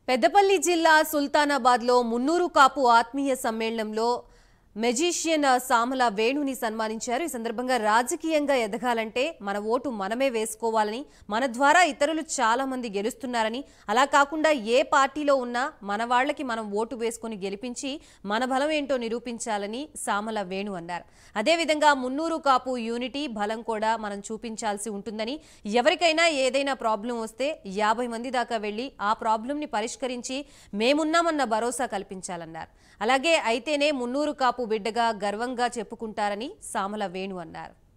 పెద్దపల్లి జిల్లా సుల్తానాబాద్లో మున్నూరు కాపు ఆత్మీయ సమ్మేళనంలో మెజీషియన్ సామల వేణుని సన్మానించారు ఈ సందర్భంగా రాజకీయంగా ఎదగాలంటే మన ఓటు మనమే వేసుకోవాలని మన ద్వారా ఇతరులు చాలా మంది గెలుస్తున్నారని అలా కాకుండా ఏ పార్టీలో ఉన్నా మన వాళ్ళకి మనం ఓటు వేసుకొని గెలిపించి మన బలం ఏంటో నిరూపించాలని సామల వేణు అన్నారు అదేవిధంగా మున్నూరు కాపు యూనిటీ బలం కూడా మనం చూపించాల్సి ఉంటుందని ఎవరికైనా ఏదైనా ప్రాబ్లం వస్తే యాభై మంది దాకా వెళ్లి ఆ ప్రాబ్లంని పరిష్కరించి మేమున్నామన్న భరోసా కల్పించాలన్నారు అలాగే అయితేనే మున్నూరు కాపు బిడ్డగా గర్వంగా చెప్పుకుంటారని సామల వేణు అన్నారు